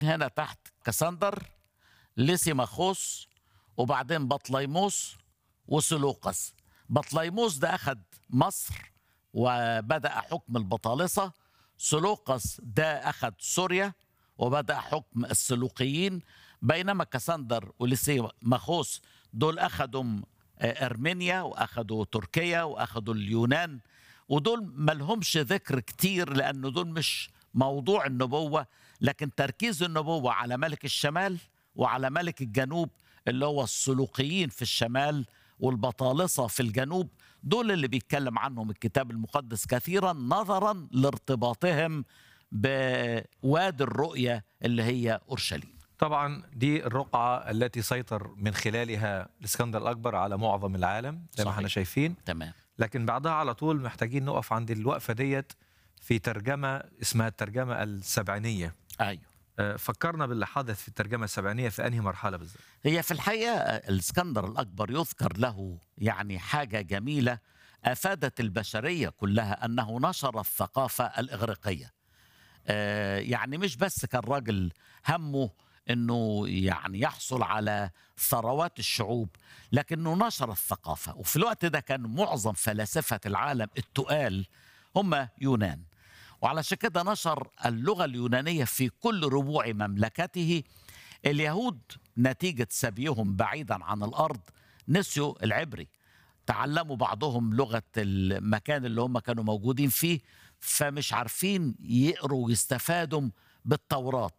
هنا تحت كسندر ليسيماخوس وبعدين بطليموس وسلوقس بطليموس ده أخذ مصر وبدأ حكم البطالسة سلوقس ده أخذ سوريا وبدأ حكم السلوقيين بينما كسندر وليسيماخوس دول أخذوا أرمينيا وأخذوا تركيا وأخذوا اليونان ودول ملهمش ذكر كتير لأنه دول مش موضوع النبوة لكن تركيز النبوة على ملك الشمال وعلى ملك الجنوب اللي هو السلوقيين في الشمال والبطالسة في الجنوب دول اللي بيتكلم عنهم الكتاب المقدس كثيرا نظرا لارتباطهم بوادي الرؤية اللي هي أورشليم طبعا دي الرقعة التي سيطر من خلالها الإسكندر الأكبر على معظم العالم زي ما صحيح. احنا شايفين تمام لكن بعدها على طول محتاجين نقف عند الوقفة ديت في ترجمة اسمها الترجمة السبعينية أيوه آه، فكرنا باللي حدث في الترجمة السبعينية في أنهي مرحلة بالذات هي في الحقيقة الإسكندر الأكبر يذكر له يعني حاجة جميلة أفادت البشرية كلها أنه نشر الثقافة الإغريقية آه، يعني مش بس كان راجل همه أنه يعني يحصل على ثروات الشعوب لكنه نشر الثقافة وفي الوقت ده كان معظم فلاسفة العالم التقال هم يونان وعلشان كده نشر اللغة اليونانية في كل ربوع مملكته اليهود نتيجة سبيهم بعيدا عن الأرض نسيوا العبري تعلموا بعضهم لغة المكان اللي هم كانوا موجودين فيه فمش عارفين يقروا ويستفادوا بالتوراة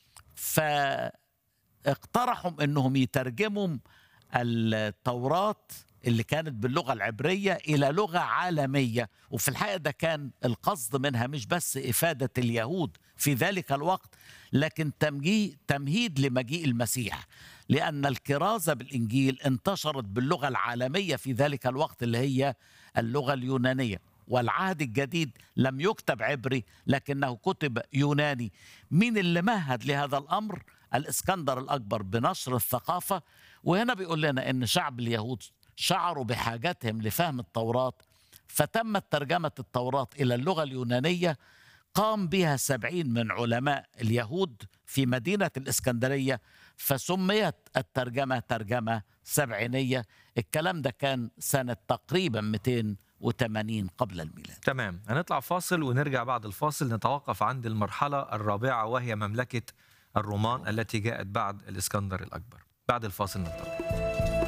فاقترحوا انهم يترجموا التوراة اللي كانت باللغة العبرية إلى لغة عالمية وفي الحقيقة ده كان القصد منها مش بس إفادة اليهود في ذلك الوقت لكن تمجي تمهيد لمجيء المسيح لأن الكرازة بالإنجيل انتشرت باللغة العالمية في ذلك الوقت اللي هي اللغة اليونانية والعهد الجديد لم يكتب عبري لكنه كتب يوناني مين اللي مهد لهذا الأمر الإسكندر الأكبر بنشر الثقافة وهنا بيقول لنا أن شعب اليهود شعروا بحاجتهم لفهم التوراة فتمت ترجمة التوراة إلى اللغة اليونانية قام بها سبعين من علماء اليهود في مدينة الإسكندرية فسميت الترجمة ترجمة سبعينية الكلام ده كان سنة تقريبا 280 قبل الميلاد تمام هنطلع فاصل ونرجع بعد الفاصل نتوقف عند المرحلة الرابعة وهي مملكة الرومان التي جاءت بعد الإسكندر الأكبر بعد الفاصل ننتظر